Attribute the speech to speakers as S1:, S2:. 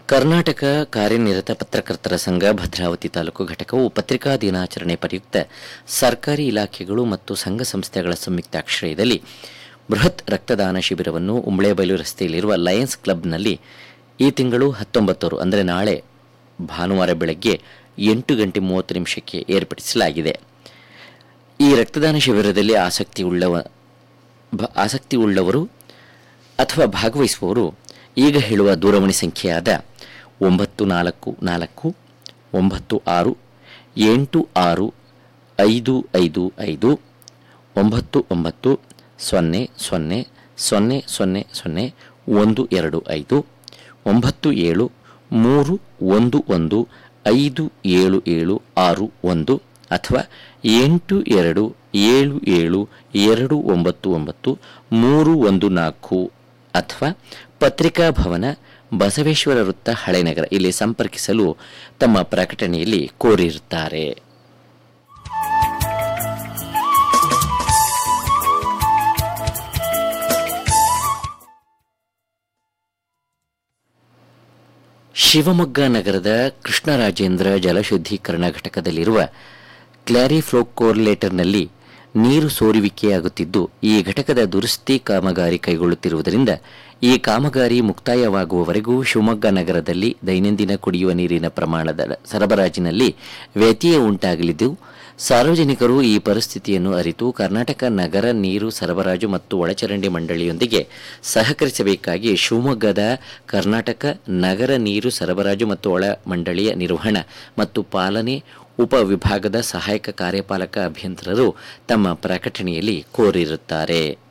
S1: ಕರ್ನಾಟಕ ಕಾರ್ಯನಿರತ ಪತ್ರಕರ್ತರ ಸಂಘ ಭದ್ರಾವತಿ ತಾಲೂಕು ಘಟಕವು ಪತ್ರಿಕಾ ದಿನಾಚರಣೆ ಪ್ರಯುಕ್ತ ಸರ್ಕಾರಿ ಇಲಾಖೆಗಳು ಮತ್ತು ಸಂಘ ಸಂಸ್ಥೆಗಳ ಸಂಯುಕ್ತಾಶ್ರಯದಲ್ಲಿ ಬೃಹತ್ ರಕ್ತದಾನ ಶಿಬಿರವನ್ನು ಉಂಬ್ಳೆಬೈಲು ರಸ್ತೆಯಲ್ಲಿರುವ ಲಯನ್ಸ್ ಕ್ಲಬ್ನಲ್ಲಿ ಈ ತಿಂಗಳು ಹತ್ತೊಂಬತ್ತರು ಅಂದರೆ ನಾಳೆ ಭಾನುವಾರ ಬೆಳಗ್ಗೆ ಎಂಟು ಗಂಟೆ ಮೂವತ್ತು ನಿಮಿಷಕ್ಕೆ ಏರ್ಪಡಿಸಲಾಗಿದೆ ಈ ರಕ್ತದಾನ ಶಿಬಿರದಲ್ಲಿ ಆಸಕ್ತಿ ಉಳ್ಳವ ಭ- ಆಸಕ್ತಿ ಉಳ್ಳವರು ಅಥವಾ ಭಾಗವಹಿಸುವವರು ಈಗ ಹೇಳುವ ದೂರವಾಣಿ ಸಂಖ್ಯೆಯಾದ ಒಂಬತ್ತು ನಾಲ್ಕು ನಾಲ್ಕು ಒಂಬತ್ತು ಆರು ಎಂಟು ಆರು ಐದು ಐದು ಐದು ಒಂಬತ್ತು ಒಂಬತ್ತು ಸೊನ್ನೆ ಸೊನ್ನೆ ಸೊನ್ನೆ ಸೊನ್ನೆ ಸೊನ್ನೆ ಒಂದು ಎರಡು ಐದು ಒಂಬತ್ತು ಏಳು ಮೂರು ಒಂದು ಒಂದು ಐದು ಏಳು ಏಳು ಆರು ಒಂದು ಅಥವಾ ಎಂಟು ಎರಡು ಏಳು ಏಳು ಎರಡು ಒಂಬತ್ತು ಒಂಬತ್ತು ಮೂರು ಒಂದು ನಾಲ್ಕು ಅಥವಾ ಪತ್ರಿಕಾ ಭವನ ಬಸವೇಶ್ವರ ವೃತ್ತ ಹಳೆನಗರ ಇಲ್ಲಿ ಸಂಪರ್ಕಿಸಲು ತಮ್ಮ ಪ್ರಕಟಣೆಯಲ್ಲಿ ಕೋರಿರುತ್ತಾರೆ ಶಿವಮೊಗ್ಗ ನಗರದ ಕೃಷ್ಣರಾಜೇಂದ್ರ ಜಲಶುದ್ಧೀಕರಣ ಘಟಕದಲ್ಲಿರುವ ಕ್ಲಾರಿಫ್ಲೋಕೋರ್ಲೇಟರ್ನಲ್ಲಿ ನೀರು ಸೋರುವಿಕೆಯಾಗುತ್ತಿದ್ದು ಈ ಘಟಕದ ದುರಸ್ತಿ ಕಾಮಗಾರಿ ಕೈಗೊಳ್ಳುತ್ತಿರುವುದರಿಂದ ಈ ಕಾಮಗಾರಿ ಮುಕ್ತಾಯವಾಗುವವರೆಗೂ ಶಿವಮೊಗ್ಗ ನಗರದಲ್ಲಿ ದೈನಂದಿನ ಕುಡಿಯುವ ನೀರಿನ ಪ್ರಮಾಣದ ಸರಬರಾಜಿನಲ್ಲಿ ವ್ಯತ್ಯಯ ಉಂಟಾಗಲಿದ್ದು ಸಾರ್ವಜನಿಕರು ಈ ಪರಿಸ್ಥಿತಿಯನ್ನು ಅರಿತು ಕರ್ನಾಟಕ ನಗರ ನೀರು ಸರಬರಾಜು ಮತ್ತು ಒಳಚರಂಡಿ ಮಂಡಳಿಯೊಂದಿಗೆ ಸಹಕರಿಸಬೇಕಾಗಿ ಶಿವಮೊಗ್ಗದ ಕರ್ನಾಟಕ ನಗರ ನೀರು ಸರಬರಾಜು ಮತ್ತು ಒಳ ಮಂಡಳಿಯ ನಿರ್ವಹಣಾ ಮತ್ತು ಪಾಲನೆ ಉಪವಿಭಾಗದ ಸಹಾಯಕ ಕಾರ್ಯಪಾಲಕ ಅಭಿಯಂತರರು ತಮ್ಮ ಪ್ರಕಟಣೆಯಲ್ಲಿ ಕೋರಿರುತ್ತಾರೆ